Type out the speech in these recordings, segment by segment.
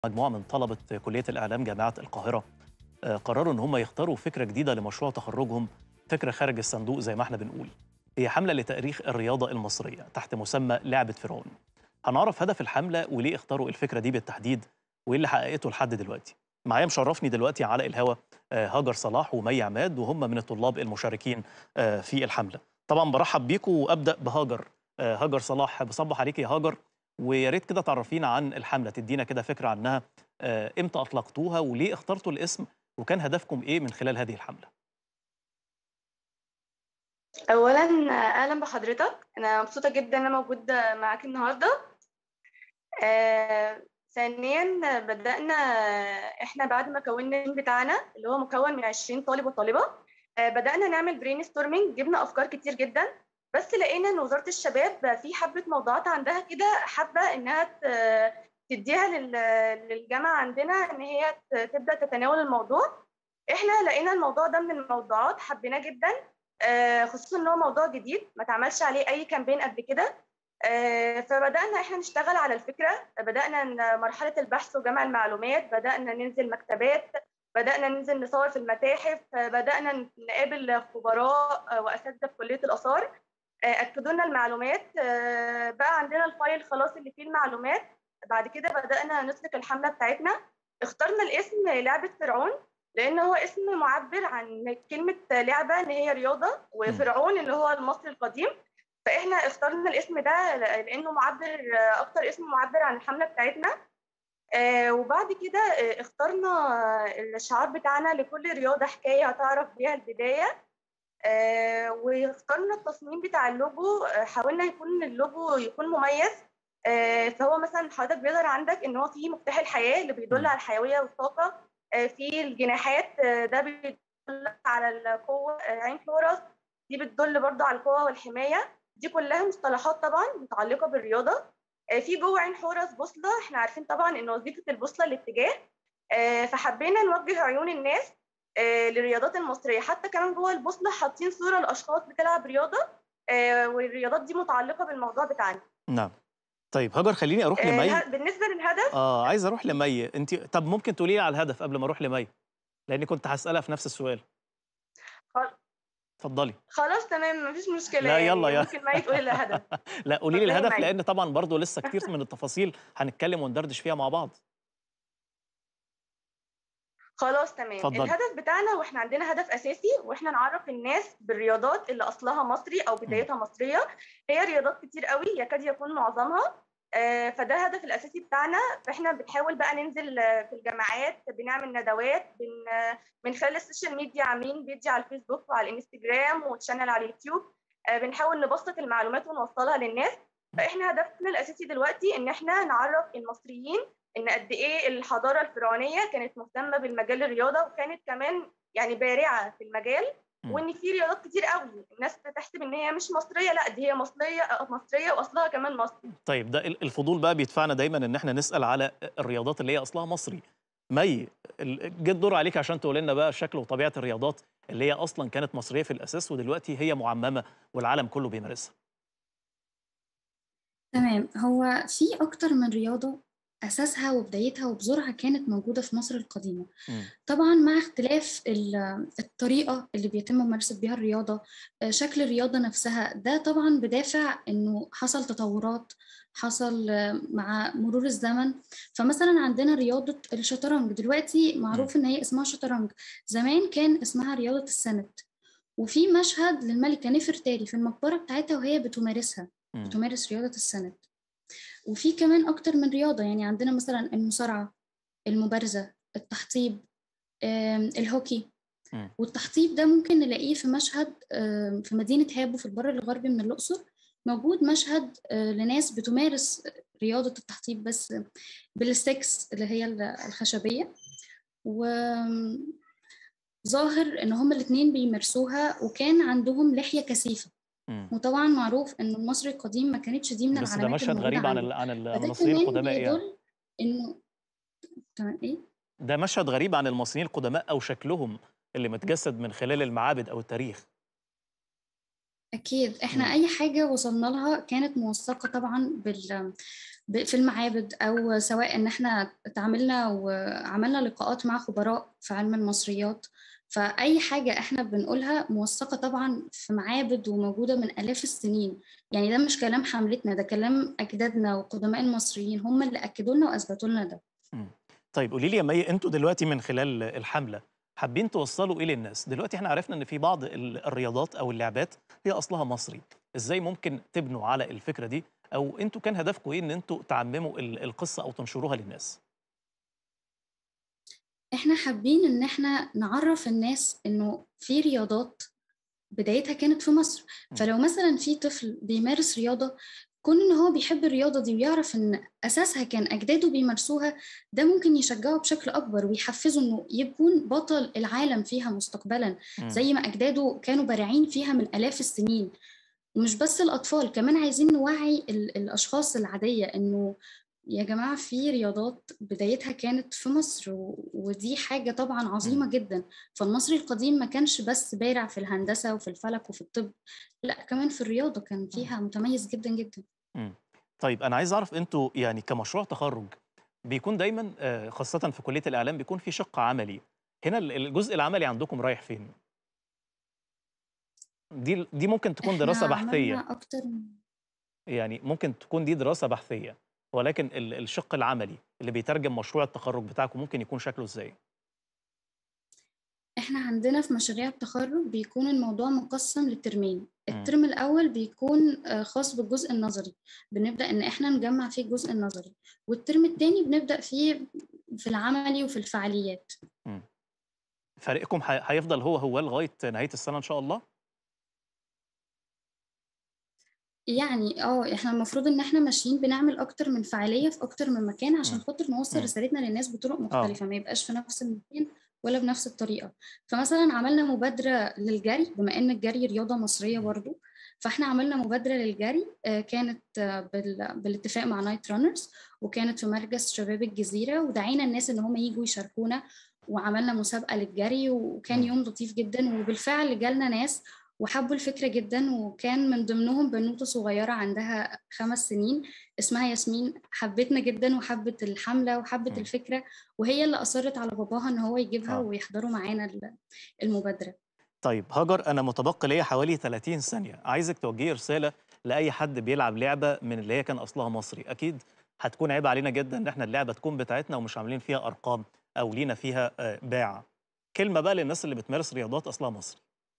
مجموعة من طلبة كلية الإعلام جامعة القاهرة آه، قرروا إن هم يختاروا فكرة جديدة لمشروع تخرجهم فكرة خارج الصندوق زي ما احنا بنقول هي حملة لتأريخ الرياضة المصرية تحت مسمى لعبة فرعون هنعرف هدف الحملة وليه اختاروا الفكرة دي بالتحديد وإيه اللي حققته لحد دلوقتي معايا مشرفني دلوقتي على الهوا آه، هاجر صلاح ومي عماد وهم من الطلاب المشاركين آه، في الحملة طبعا برحب بيكم وأبدأ بهاجر آه، هاجر صلاح بصبح عليك يا هاجر ويا ريت كده تعرفينا عن الحملة تدينا كده فكرة عنها آه، امتى أطلقتوها وليه اخترتوا الاسم وكان هدفكم إيه من خلال هذه الحملة اولا اهلا بحضرتك انا مبسوطه جدا ان انا موجوده معاك النهارده آه، ثانيا بدانا احنا بعد ما كونا التيم بتاعنا اللي هو مكون من 20 طالب وطالبه آه، بدانا نعمل برين ستورمنج جبنا افكار كتير جدا بس لقينا ان وزاره الشباب بقى في حبه موضوعات عندها كده حابه انها ت- تديها لل- للجامعه عندنا ان هي ت- تبدا تتناول الموضوع احنا لقينا الموضوع ده من الموضوعات حبيناه جدا آه، خصوصا ان هو موضوع جديد ما اتعملش عليه اي كامبين قبل كده آه، فبدانا احنا نشتغل على الفكره بدانا ن- مرحله البحث وجمع المعلومات بدانا ننزل مكتبات بدانا ننزل نصور في المتاحف آه، بدانا ن- نقابل خبراء آه، واساتذه في كليه الاثار آه، اكدوا لنا المعلومات آه، بقى عندنا الفايل خلاص اللي فيه المعلومات بعد كده بدانا نسلك الحمله بتاعتنا اخترنا الاسم لعبه فرعون لان هو اسم معبر عن كلمه لعبه ان هي رياضه وفرعون اللي هو المصري القديم فاحنا اخترنا الاسم ده لانه معبر اكتر اسم معبر عن الحمله بتاعتنا آه، وبعد كده آه، اخترنا الشعار بتاعنا لكل رياضه حكايه هتعرف بيها البدايه آه، واخترنا التصميم بتاع اللوجو آه، حاولنا يكون اللوجو يكون مميز آه، فهو مثلا حضرتك بيظهر عندك ان هو فيه مفتاح الحياه اللي بيدل مم. على الحيويه والطاقه آه، في الجناحات آه، ده بيدل على القوه آه، عين حورس دي بتدل برضو على القوه والحمايه دي كلها مصطلحات طبعا متعلقه بالرياضه آه، في جوه عين حورس بوصله احنا عارفين طبعا ان وظيفه البوصله الاتجاه آه، فحبينا نوجه عيون الناس آه، للرياضات المصريه حتى كمان جوه البوصله حاطين صوره لاشخاص بتلعب رياضه آه، والرياضات دي متعلقه بالموضوع بتاعنا نعم طيب هاجر خليني أروح آه، لمي اله- بالنسبه للهدف آه عايز أروح لمي أنت طب ممكن تقولي لي على الهدف قبل ما أروح لمي لأني كنت هسألها في نفس السؤال خل- اتفضلي خلاص تمام مفيش مشكله لا، يعني يلا، يلا. ممكن ما تقولي الهدف لا قولي لي اتفضلي الهدف معايا. لأن طبعا برضو لسه كتير من التفاصيل هنتكلم وندردش فيها مع بعض خلاص تمام اتفضلي. الهدف بتاعنا واحنا عندنا هدف اساسي واحنا نعرف الناس بالرياضات اللي اصلها مصري او بدايتها مصريه هي رياضات كتير قوي يكاد يكون معظمها آه، فده الهدف الاساسي بتاعنا فاحنا بنحاول بقى ننزل آه، في الجامعات بنعمل ندوات بن آه، من خلال السوشيال ميديا عاملين فيديو على الفيسبوك وعلى الانستجرام وتشانل على اليوتيوب آه، بنحاول نبسط المعلومات ونوصلها للناس فاحنا هدفنا الاساسي دلوقتي ان احنا نعرف المصريين ان قد ايه الحضاره الفرعونيه كانت مهتمه بالمجال الرياضه وكانت كمان يعني بارعه في المجال مم. وان في رياضات كتير قوي الناس بتحسب ان هي مش مصريه لا دي هي مصريه مصريه واصلها كمان مصري طيب ده ال- الفضول بقى بيدفعنا دايما ان احنا نسال على الرياضات اللي هي اصلها مصري مي ال- جه الدور عليك عشان تقول لنا بقى شكل وطبيعه الرياضات اللي هي اصلا كانت مصريه في الاساس ودلوقتي هي معممه والعالم كله بيمارسها تمام هو في أكتر من رياضة أساسها وبدايتها وبذورها كانت موجودة في مصر القديمة مم. طبعا مع اختلاف ال- الطريقة اللي بيتم ممارسة بيها الرياضة آه، شكل الرياضة نفسها ده طبعا بدافع إنه حصل تطورات حصل آه، مع مرور الزمن فمثلا عندنا رياضة الشطرنج دلوقتي معروف إن هي اسمها شطرنج زمان كان اسمها رياضة السنت وفي مشهد للملكة نفرتاري في المقبرة بتاعتها وهي بتمارسها مم. بتمارس رياضة السند وفي كمان أكتر من رياضة يعني عندنا مثلا المصارعة المبارزة التحطيب آم، الهوكي مم. والتحطيب ده ممكن نلاقيه في مشهد آم، في مدينة هابو في البر الغربي من الأقصر موجود مشهد آه، لناس بتمارس رياضة التحطيب بس بالستكس اللي هي الخشبية وظاهر إن هما الاتنين بيمارسوها وكان عندهم لحية كثيفة مم. وطبعا معروف ان المصري القديم ما كانتش دي من بس ده العلامات مشهد الموجودة غريب عن عنده. ال- عن ال- فده المصريين كمان القدماء يعني بيدل انه تمام ايه ده مشهد غريب عن المصريين القدماء او شكلهم اللي متجسد من خلال المعابد او التاريخ أكيد إحنا مم. أي حاجة وصلنا لها كانت موثقة طبعا بال ب- في المعابد أو سواء إن إحنا اتعاملنا وعملنا لقاءات مع خبراء في علم المصريات فأي حاجة إحنا بنقولها موثقة طبعا في معابد وموجودة من آلاف السنين يعني ده مش كلام حملتنا ده كلام أجدادنا وقدماء المصريين هم اللي أكدوا لنا وأثبتوا لنا ده مم. طيب قولي لي يا مي انتوا دلوقتي من خلال الحمله حابين توصلوا ايه للناس دلوقتي احنا عرفنا ان في بعض ال- الرياضات او اللعبات هي اصلها مصري ازاي ممكن تبنوا على الفكره دي او انتوا كان هدفكم ايه ان انتوا تعمموا ال- القصه او تنشروها للناس احنا حابين ان احنا نعرف الناس انه في رياضات بدايتها كانت في مصر م. فلو مثلا في طفل بيمارس رياضة كون ان هو بيحب الرياضة دي ويعرف ان اساسها كان اجداده بيمارسوها ده ممكن يشجعه بشكل اكبر ويحفزه انه يكون بطل العالم فيها مستقبلا مم. زي ما اجداده كانوا بارعين فيها من الاف السنين ومش بس الأطفال كمان عايزين نوعي ال- الأشخاص العادية إنه يا جماعة في رياضات بدايتها كانت في مصر و- ودي حاجة طبعا عظيمة مم. جدا فالمصري القديم ما كانش بس بارع في الهندسة وفي الفلك وفي الطب لا كمان في الرياضة كان فيها متميز جدا جدا مم. طيب انا عايز اعرف انتوا يعني كمشروع تخرج بيكون دايما آه، خاصه في كليه الاعلام بيكون في شق عملي هنا ال- الجزء العملي عندكم رايح فين دي دي ممكن تكون احنا دراسه بحثيه عملنا أكتر من- يعني ممكن تكون دي دراسة بحثية ولكن ال- الشق العملي اللي بيترجم مشروع التخرج بتاعكم ممكن يكون شكله ازاي؟ احنا عندنا في مشاريع التخرج بيكون الموضوع مقسم لترمين مم. الترم الأول بيكون آه، خاص بالجزء النظري بنبدأ إن احنا نجمع فيه الجزء النظري والترم التاني بنبدأ فيه في العملي وفي الفعاليات فريقكم هي- هيفضل هو هو لغاية نهاية السنة إن شاء الله؟ يعني اه احنا المفروض ان احنا ماشيين بنعمل اكتر من فعالية في اكتر من مكان عشان مم. خاطر نوصل مم. رسالتنا للناس بطرق اه مختلفة ما يبقاش في نفس المكان ولا بنفس الطريقة فمثلا عملنا مبادرة للجري بما ان الجري رياضة مصرية مم. برضو فاحنا عملنا مبادرة للجري آه، كانت آه، بال- بالاتفاق مع نايت رانرز وكانت في مركز شباب الجزيرة ودعينا الناس ان هم يجوا يشاركونا وعملنا مسابقة للجري وكان مم. يوم لطيف جدا وبالفعل جالنا ناس وحبوا الفكرة جدا وكان من ضمنهم بنوتة صغيرة عندها خمس سنين اسمها ياسمين حبتنا جدا وحبت الحملة وحبت مم. الفكرة وهي اللي أصرت على باباها إن هو يجيبها اه ويحضروا معانا ال- المبادرة طيب هاجر أنا متبقي ليا حوالي 30 ثانية عايزك توجهي رسالة لأي حد بيلعب لعبة من اللي هي كان أصلها مصري أكيد هتكون عيب علينا جدا إن احنا اللعبة تكون بتاعتنا ومش عاملين فيها أرقام أو لينا فيها آه، باع كلمة بقى للناس اللي بتمارس رياضات أصلها مصري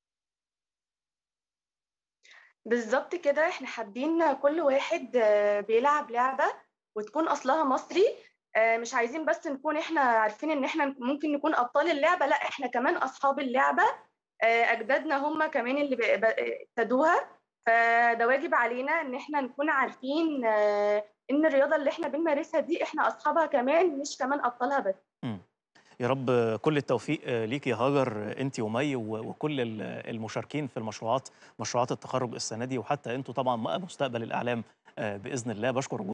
بالظبط كده احنا حابين كل واحد آه، بيلعب لعبة وتكون أصلها مصري آه، مش عايزين بس نكون احنا عارفين ان احنا ممكن نكون أبطال اللعبة لا احنا كمان أصحاب اللعبة آه، أجدادنا هم كمان اللي ب- ب- ابتدوها فده واجب علينا ان احنا نكون عارفين آه، ان الرياضة اللي احنا بنمارسها دي احنا أصحابها كمان مش كمان أبطالها بس مم. يا رب كل التوفيق آه، ليك يا هاجر انت ومي و- وكل ال- المشاركين في المشروعات مشروعات التخرج السنه دي وحتى انتوا طبعا مستقبل الاعلام آه، باذن الله بشكر